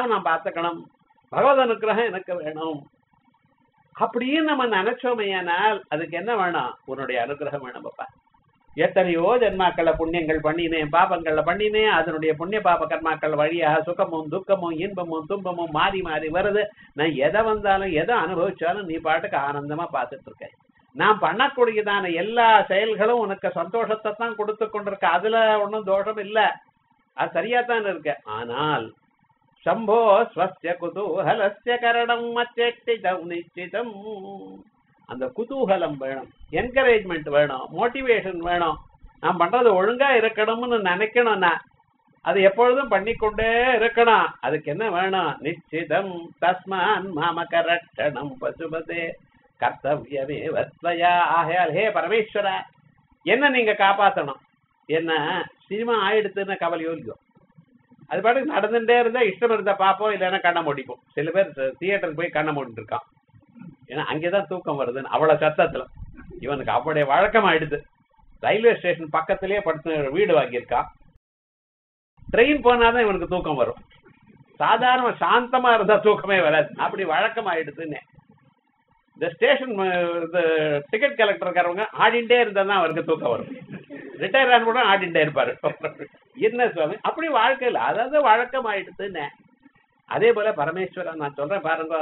நான் பார்த்துக்கணும் பகவத் அனுக்கிரகம் எனக்கு வேணும் அப்படின்னு நம்ம நினைச்சோமையானால் அதுக்கு என்ன வேணும் உன்னுடைய அனுகிரகம் வேணும் பாப்பா எத்தனையோ ஜென்மாக்கள புண்ணியங்கள் பண்ணினேன் பாபங்கள்ல பண்ணினேன் அதனுடைய புண்ணிய பாப கர்மாக்கள் வழியாக சுகமும் துக்கமும் இன்பமும் துன்பமும் மாறி மாறி வருது நான் எதை வந்தாலும் எதை அனுபவிச்சாலும் நீ பாட்டுக்கு ஆனந்தமா பார்த்துட்டு இருக்க நான் பண்ணக்கூடியதான எல்லா செயல்களும் உனக்கு சந்தோஷத்தை தான் கொடுத்து கொண்டிருக்க அதுல ஒன்றும் தோஷம் இல்ல அது சரியா தான் இருக்கு ஆனால் சம்போ ஸ்வஸ்ய குதூகலஸ்ய கரணம் மச்செட்டிதம் நிச்சிதம் அந்த குதூகலம் வேணும் என்கரேஜ்மெண்ட் வேணும் மோட்டிவேஷன் வேணும் நான் பண்றது ஒழுங்கா இருக்கணும்னு நினைக்கணும் நான் அது எப்பொழுதும் பண்ணிக்கொண்டே இருக்கணும் அதுக்கு என்ன வேணும் நிச்சிதம் தஸ்மான் மாமக ரட்சணம் பசுபதே கர்த்தவியமே வத்வயா ஆகையால் ஹே பரமேஸ்வர என்ன நீங்க காப்பாத்தணும் என்ன சினிமா ஆயிடுத்துன்னு கவலையோ இல்லையோ அது பாட்டுக்கு நடந்துட்டே இருந்தா இஷ்டம் இருந்தா பார்ப்போம் இல்லைன்னா கண்ணை மூடிப்போம் சில பேர் தியேட்டருக்கு போய் கண்ணை மூடிட்டு இருக்கான் ஏன்னா அங்கேதான் தூக்கம் வருதுன்னு அவ்வளவு சத்தத்துல இவனுக்கு அவனுடைய வழக்கம் ஆயிடுது ரயில்வே ஸ்டேஷன் பக்கத்திலேயே படுத்து வீடு வாங்கியிருக்கான் ட்ரெயின் போனாதான் இவனுக்கு தூக்கம் வரும் சாதாரண சாந்தமா இருந்தா தூக்கமே வராது அப்படி வழக்கம் ஆயிடுதுன்னு இந்த ஸ்டேஷன் இந்த டிக்கெட் கலெக்டர் இருக்காரவங்க ஆடிண்டே இருந்தா தான் அவருக்கு தூக்கம் வரும் ரிட்டையர் ஆன கூட ஆடிண்டே இருப்பாரு என்ன சுவாமி அப்படி வாழ்க்கையில் அதாவது வழக்கம் ஆயிடுதுன்னு அதே போல பரமேஸ்வரன் நான் சொல்றேன் பாருங்க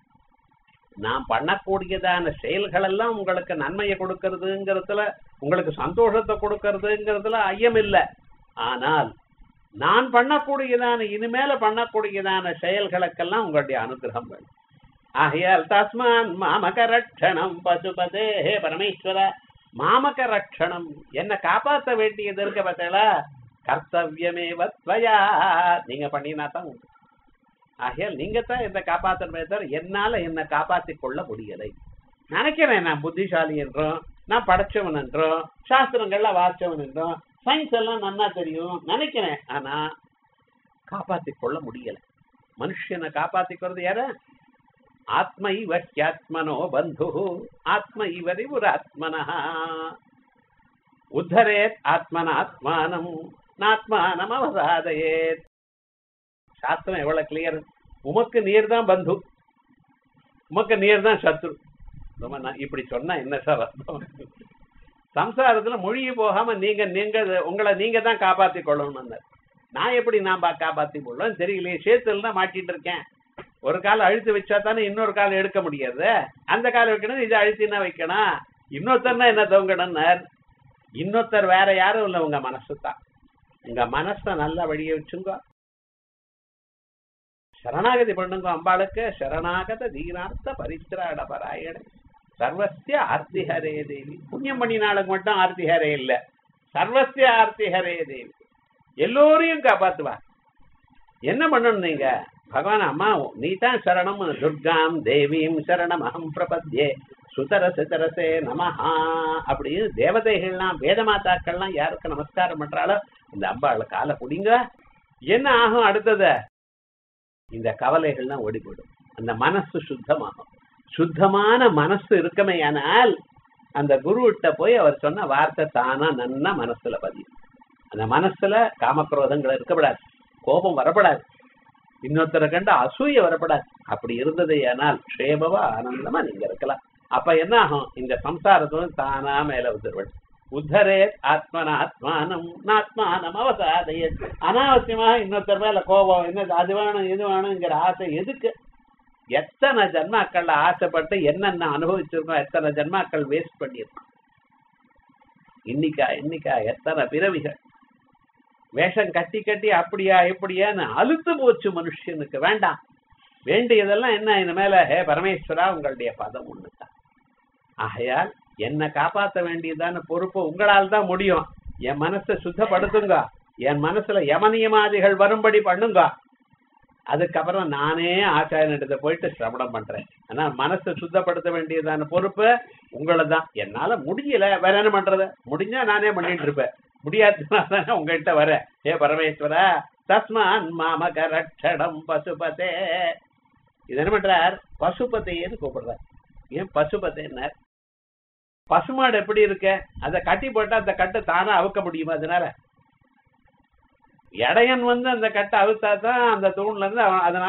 நான் பண்ணக்கூடியதான செயல்கள் எல்லாம் உங்களுக்கு நன்மையை கொடுக்கறதுங்கிறதுல உங்களுக்கு சந்தோஷத்தை கொடுக்கறதுங்கிறதுல ஐயம் இல்லை ஆனால் நான் பண்ணக்கூடியதான இனிமேல பண்ணக்கூடியதான செயல்களுக்கெல்லாம் உங்களுடைய அனுகிரகம் வேணும் ஆகையால் தஸ்மான் மாமக ரட்சணம் பசுபதே ஹே பரமேஸ்வர மாமக ரட்சணம் என்ன காப்பாற்ற வேண்டியது இருக்க பார்த்தீங்களா கர்த்தவியமே வத்வயா நீங்க பண்ணினா தான் உண்டு ஆகையால் நீங்க தான் என்ன காப்பாற்றணுமே தவிர என்னால என்ன காப்பாற்றிக் கொள்ள முடியலை நினைக்கிறேன் நான் புத்திசாலி என்றும் நான் படைச்சவன் என்றும் சாஸ்திரங்கள்ல வாசிச்சவன் என்றும் சயின்ஸ் எல்லாம் நன்னா தெரியும் நினைக்கிறேன் ஆனா காப்பாற்றிக் கொள்ள முடியல மனுஷனை காப்பாத்திக்கிறது யார ஆத்ம இவ ஹியாத்மனோ பந்து ஆத்ம இவரி ஒரு ஆத்மனா உத்தரேத் ஆத்மன ஆத்மானம் நாத்மானம் அவசாதையேத் சாஸ்திரம் எவ்வளவு கிளியர் உமக்கு நீர் தான் பந்து உமக்கு நீர் தான் சத்ரு ரொம்ப நான் இப்படி சொன்னா என்ன சார் அர்த்தம் சம்சாரத்துல மொழியை போகாம நீங்க நீங்க உங்களை நீங்க தான் காப்பாத்தி கொள்ளணும்னு நான் எப்படி நான் பா- காப்பாத்தி கொள்ளும் தெரியலையே சேத்துல தான் மாட்டிட்டு இருக்கேன் ஒரு கால் அழுத்து வச்சா தானே இன்னொரு கால் எடுக்க முடியாது அந்த கால் வைக்கணும் இதை அழுத்தினா வைக்கணும் இன்னொருத்தர்னா என்ன தொங்கணும்னார் இன்னொருத்தர் வேற யாரும் இல்லை உங்க மனசு தான் உங்க மனசை நல்ல வழியை வச்சுங்க சரணாகதி பண்ணுங்க அம்பாளுக்கு சரணாகத தீனார்த்த பரித்ராட பராயண சர்வசிய ஆர்த்திஹரே தேவி புண்ணியம் பண்ணினாளுக்கு மட்டும் ஆர்த்திஹரே இல்ல சர்வசிய ஆர்த்திஹரே தேவி எல்லோரையும் காப்பாத்துவா என்ன பண்ணணும் நீங்க பகவான் அம்மா நீ தான் சரணம் துர்காம் தேவீம் சரணம் அகம் பிரபத்யே சுதர சுதரசே நமஹா அப்படின்னு தேவதைகள்லாம் வேதமாதாக்கள்லாம் யாருக்கு நமஸ்காரம் பண்றாளோ இந்த அம்பாளை காலை பிடிங்க என்ன ஆகும் அடுத்தது இந்த கவலைகள்லாம் ஓடி போயிடும் அந்த மனசு சுத்தமாகும் சுத்தமான மனசு இருக்குமேயானால் அந்த குருவிட்ட போய் அவர் சொன்ன வார்த்தை தானா நன்னா மனசுல பதியும் அந்த மனசுல காமக்ரோதங்கள் இருக்கக்கூடாது கோபம் வரப்படாது இன்னொருத்தரை கண்டு அசூய வரப்படாது அப்படி இருந்தது ஆனால் க்ஷேமவா ஆனந்தமா நீங்க இருக்கலாம் அப்ப என்ன ஆகும் இந்த சம்சாரத்துல தானா மேல வந்துருவள் உத்தரே ஆத்மன ஆத்மானம் நாத்மானம் அவசாதைய அனாவசியமா இன்னொருத்தர் மேல கோபம் என்ன அது வேணும் இது வேணுங்கிற ஆசை எதுக்கு எத்தனை ஜன்மாக்கள்ல ஆசைப்பட்டு என்னென்ன அனுபவிச்சிருக்கோம் எத்தனை ஜன்மாக்கள் வேஸ்ட் பண்ணியிருக்கோம் இன்னைக்கா இன்னைக்கா எத்தனை பிறவிகள் வேஷம் கட்டி கட்டி அப்படியா இப்படியான்னு அழுத்து போச்சு மனுஷனுக்கு வேண்டாம் வேண்டியதெல்லாம் என்ன இந்த மேல ஹே பரமேஸ்வரா உங்களுடைய பதம் ஒண்ணுதான் ஆகையால் என்னை காப்பாற்ற வேண்டியதான பொறுப்பு உங்களால் தான் முடியும் என் மனசை சுத்தப்படுத்துங்க என் மனசுல யமனியமாதிகள் வரும்படி பண்ணுங்க அதுக்கப்புறம் நானே ஆச்சாரியனிடத்தை போயிட்டு சிரவணம் பண்றேன் ஆனா மனசை சுத்தப்படுத்த வேண்டியதான பொறுப்பு உங்களை தான் என்னால முடியல வேற என்ன பண்றது முடிஞ்சா நானே பண்ணிட்டு இருப்பேன் முடியாததுனால உங்ககிட்ட வரேன் ஏ பரமேஸ்வரா தஸ்மான் மாமக ரட்சணம் பசுபதே இது என்ன பண்றார் பசுபதையன்னு கூப்பிடுறார் ஏன் பசுபதைன்னார் பசுமாடு எப்படி இருக்கு அதை கட்டி போட்டா அந்த கட்டை தானா அவுக்க முடியுமா அதனால இடையன் வந்து அந்த கட்டை அவுத்தா தான் அந்த தூண்ல இருந்து அவன் அதனால